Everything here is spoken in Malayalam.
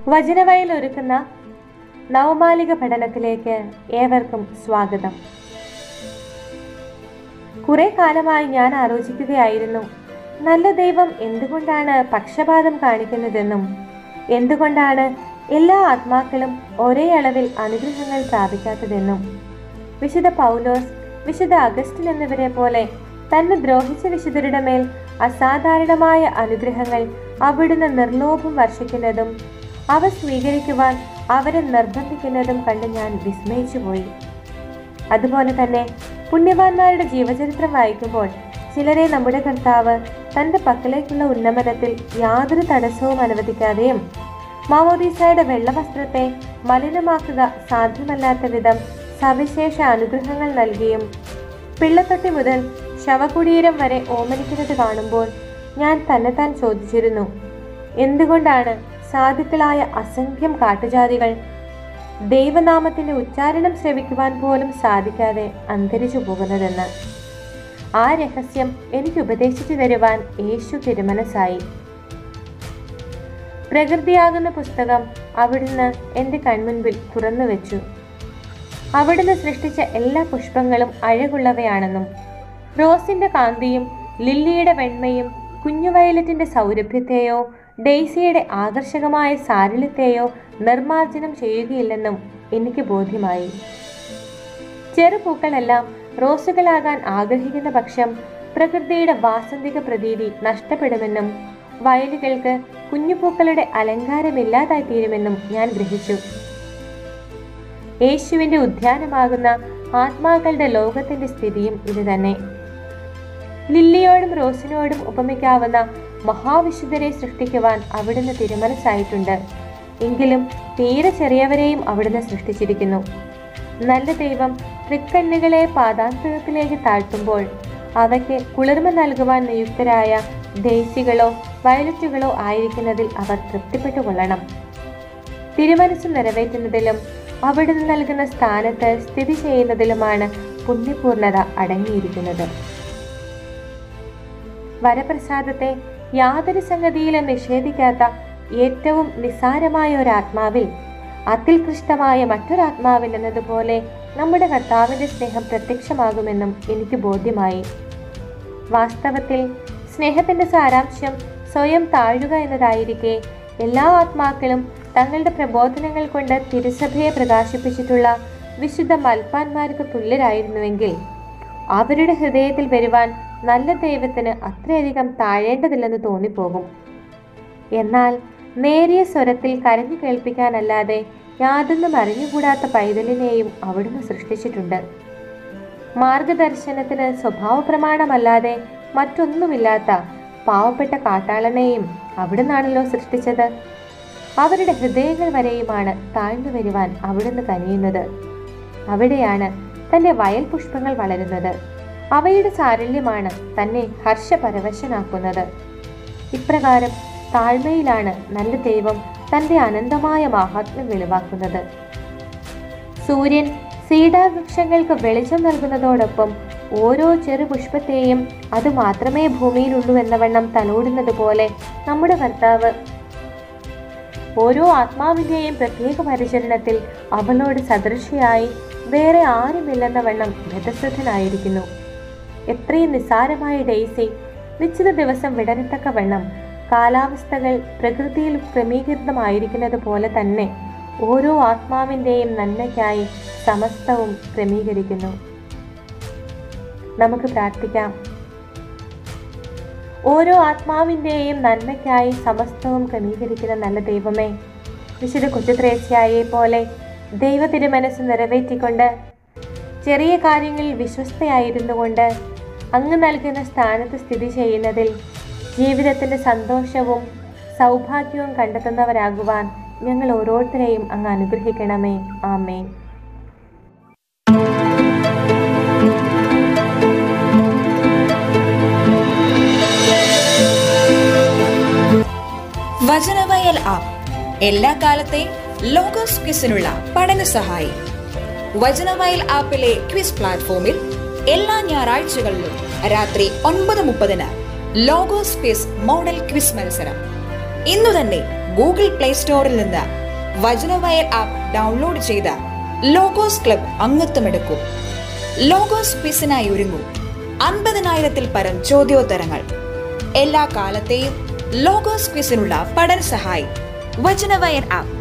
വചനവയൽ ഒരുക്കുന്ന നവമാലിക പഠനത്തിലേക്ക് ഏവർക്കും സ്വാഗതം കുറെ കാലമായി ഞാൻ ആലോചിക്കുകയായിരുന്നു നല്ല ദൈവം എന്തുകൊണ്ടാണ് പക്ഷപാതം കാണിക്കുന്നതെന്നും എന്തുകൊണ്ടാണ് എല്ലാ ആത്മാക്കളും ഒരേ അളവിൽ അനുഗ്രഹങ്ങൾ പ്രാപിക്കാത്തതെന്നും വിശുദ്ധ പൗലോസ് വിശുദ്ധ അഗസ്റ്റിൻ എന്നിവരെ പോലെ തന്നെ ദ്രോഹിച്ച വിശുദ്ധരുടെ മേൽ അസാധാരണമായ അനുഗ്രഹങ്ങൾ അവിടുന്ന് നിർലോഭം വർഷിക്കുന്നതും അവ സ്വീകരിക്കുവാൻ അവരെ നിർബന്ധിക്കുന്നതും കണ്ട് ഞാൻ വിസ്മയിച്ചുപോയി അതുപോലെ തന്നെ പുണ്യവാന്മാരുടെ ജീവചരിത്രം വായിക്കുമ്പോൾ ചിലരെ നമ്മുടെ കർത്താവ് തന്റെ പക്കലേക്കുള്ള ഉന്നമനത്തിൽ യാതൊരു തടസ്സവും അനുവദിക്കാതെയും മാമോദീസയുടെ വെള്ളവസ്ത്രത്തെ മലിനമാക്കുക സാധ്യമല്ലാത്ത വിധം സവിശേഷ അനുഗ്രഹങ്ങൾ നൽകിയും പിള്ളത്തൊട്ടി മുതൽ ശവകുടീരം വരെ ഓമനിക്കുന്നത് കാണുമ്പോൾ ഞാൻ തന്നെത്താൻ ചോദിച്ചിരുന്നു എന്തുകൊണ്ടാണ് സാധുക്കളായ അസംഖ്യം കാട്ടുജാതികൾ ദൈവനാമത്തിന്റെ ഉച്ചാരണം ശ്രവിക്കുവാൻ പോലും സാധിക്കാതെ അന്തരിച്ചു പോകുന്നതെന്ന് ആ രഹസ്യം എനിക്ക് ഉപദേശിച്ചു തരുവാൻ യേശു തിരുമനസായി പ്രകൃതിയാകുന്ന പുസ്തകം അവിടുന്ന് എൻ്റെ കൺമുൻപിൽ തുറന്നു വെച്ചു അവിടുന്ന് സൃഷ്ടിച്ച എല്ലാ പുഷ്പങ്ങളും അഴകുള്ളവയാണെന്നും റോസിന്റെ കാന്തിയും ലില്ലിയുടെ വെണ്മയും കുഞ്ഞുവയലറ്റിന്റെ സൗരഭ്യത്തെയോ ഡെയ്സിയുടെ ആകർഷകമായ സാരല്യത്തെയോ നിർമ്മാർജ്ജനം ചെയ്യുകയില്ലെന്നും എനിക്ക് ബോധ്യമായി ചെറുപൂക്കളെല്ലാം റോസുകളാകാൻ ആഗ്രഹിക്കുന്ന പക്ഷം പ്രകൃതിയുടെ വാസന്തിക പ്രതീതി നഷ്ടപ്പെടുമെന്നും വയലുകൾക്ക് കുഞ്ഞുപൂക്കളുടെ അലങ്കാരമില്ലാതായി തീരുമെന്നും ഞാൻ ഗ്രഹിച്ചു യേശുവിന്റെ ഉദ്യാനമാകുന്ന ആത്മാക്കളുടെ ലോകത്തിന്റെ സ്ഥിതിയും ഇതുതന്നെ ലില്ലിയോടും റോസിനോടും ഉപമിക്കാവുന്ന മഹാവിശുദ്ധരെ സൃഷ്ടിക്കുവാൻ അവിടുന്ന് തിരുമനസ്സായിട്ടുണ്ട് എങ്കിലും തീരെ ചെറിയവരെയും അവിടുന്ന് സൃഷ്ടിച്ചിരിക്കുന്നു നല്ല ദൈവം തൃക്കണ്ണുകളെ പാതാന്തകത്തിലേക്ക് താഴ്ത്തുമ്പോൾ അവയ്ക്ക് കുളിർമ നൽകുവാൻ നിയുക്തരായ ഡെയ്സികളോ വയലറ്റുകളോ ആയിരിക്കുന്നതിൽ അവർ തൃപ്തിപ്പെട്ടുകൊള്ളണം തിരുമനസ് നിറവേറ്റുന്നതിലും അവിടുന്ന് നൽകുന്ന സ്ഥാനത്ത് സ്ഥിതി ചെയ്യുന്നതിലുമാണ് പുണ്യപൂർണത അടങ്ങിയിരിക്കുന്നത് വരപ്രസാദത്തെ യാതൊരു സംഗതിയിലും നിഷേധിക്കാത്ത ഏറ്റവും നിസാരമായ ഒരാത്മാവിൽ അത്യുത്കൃഷ്ടമായ മറ്റൊരാത്മാവിൽ എന്നതുപോലെ നമ്മുടെ കർത്താവിന്റെ സ്നേഹം പ്രത്യക്ഷമാകുമെന്നും എനിക്ക് ബോധ്യമായി വാസ്തവത്തിൽ സ്നേഹത്തിന്റെ സാരാംശം സ്വയം താഴുക എന്നതായിരിക്കെ എല്ലാ ആത്മാക്കളും തങ്ങളുടെ പ്രബോധനങ്ങൾ കൊണ്ട് തിരുസഭയെ പ്രകാശിപ്പിച്ചിട്ടുള്ള വിശുദ്ധ മൽപ്പാന്മാർക്ക് തുല്യരായിരുന്നുവെങ്കിൽ അവരുടെ ഹൃദയത്തിൽ വരുവാൻ നല്ല ദൈവത്തിന് അത്രയധികം താഴേണ്ടതില്ലെന്ന് തോന്നിപ്പോകും എന്നാൽ നേരിയ സ്വരത്തിൽ കരഞ്ഞു കേൾപ്പിക്കാനല്ലാതെ യാതൊന്നും അറിഞ്ഞുകൂടാത്ത പൈതലിനെയും അവിടുന്ന് സൃഷ്ടിച്ചിട്ടുണ്ട് മാർഗദർശനത്തിന് സ്വഭാവ പ്രമാണമല്ലാതെ മറ്റൊന്നുമില്ലാത്ത പാവപ്പെട്ട കാട്ടാളനെയും അവിടുന്നാണല്ലോ സൃഷ്ടിച്ചത് അവരുടെ ഹൃദയങ്ങൾ വരെയുമാണ് താഴ്ന്നു വരുവാൻ അവിടുന്ന് കനിയുന്നത് അവിടെയാണ് തന്റെ വയൽ പുഷ്പങ്ങൾ വളരുന്നത് അവയുടെ സാരല്യമാണ് തന്നെ ഹർഷപരവശനാക്കുന്നത് ഇപ്രകാരം താഴ്മയിലാണ് നല്ല ദൈവം തന്റെ അനന്തമായ മാഹാത്മ്യം വെളിവാക്കുന്നത് സൂര്യൻ സീഡാവൃക്ഷങ്ങൾക്ക് വെളിച്ചം നൽകുന്നതോടൊപ്പം ഓരോ ചെറു പുഷ്പത്തെയും അത് മാത്രമേ ഭൂമിയിലുള്ളൂ എന്നവണ്ണം തലോടുന്നത് പോലെ നമ്മുടെ കർത്താവ് ഓരോ ആത്മാവിൻ്റെയും പ്രത്യേക പരിചരണത്തിൽ അവളോട് സദൃശയായി വേറെ ആരുമില്ലെന്ന വണ്ണം ബദ്ധശ്രദ്ധനായിരിക്കുന്നു എത്രയും നിസ്സാരമായ ഡെയ്സി നിശ്ചിത ദിവസം വിടരത്തക്ക വണ്ണം കാലാവസ്ഥകൾ പ്രകൃതിയിൽ ക്രമീകൃതമായിരിക്കുന്നത് പോലെ തന്നെ ഓരോ ആത്മാവിൻ്റെയും നന്മയ്ക്കായി സമസ്തവും ക്രമീകരിക്കുന്നു നമുക്ക് പ്രാർത്ഥിക്കാം ഓരോ ആത്മാവിൻ്റെയും നന്മയ്ക്കായി സമസ്തവും ക്രമീകരിക്കുന്ന നല്ല ദൈവമേ വിശുദ്ധ കൊച്ചുത്രേസ്യായെ പോലെ ദൈവ തിരുമനസ് നിറവേറ്റിക്കൊണ്ട് ചെറിയ കാര്യങ്ങളിൽ വിശ്വസ്തയായിരുന്നു കൊണ്ട് അങ്ങ് നൽകുന്ന സ്ഥാനത്ത് സ്ഥിതി ചെയ്യുന്നതിൽ ജീവിതത്തിൻ്റെ സന്തോഷവും സൗഭാഗ്യവും കണ്ടെത്തുന്നവരാകുവാൻ ഞങ്ങൾ ഓരോരുത്തരെയും അങ്ങ് അനുഗ്രഹിക്കണമേ ആമേൻ വചനവയൽ ആപ്പ് എല്ലാ കാലത്തെയും ലോഗോസ് ക്വിസിനുള്ള പഠന സഹായി വചനവയൽ ആപ്പിലെ ക്വിസ് പ്ലാറ്റ്ഫോമിൽ എല്ലാ ഞായറാഴ്ചകളിലും രാത്രി ഒൻപത് മുപ്പതിന് ലോഗോസ് ക്വിസ് മോഡൽ ക്വിസ് മത്സരം ഇന്നു തന്നെ ഗൂഗിൾ പ്ലേ സ്റ്റോറിൽ നിന്ന് വചനവയൽ ആപ്പ് ഡൗൺലോഡ് ചെയ്ത ലോഗോസ് ക്ലബ് അംഗത്വമെടുക്കൂ ലോഗോസ് ക്വിസിനായി ഒരുങ്ങൂ അൻപതിനായിരത്തിൽ പരം ചോദ്യോത്തരങ്ങൾ എല്ലാ കാലത്തെയും ലോഗോസ് ക്വിസിനുള്ള പഠന സഹായി വചനവയൽ ആപ്പ്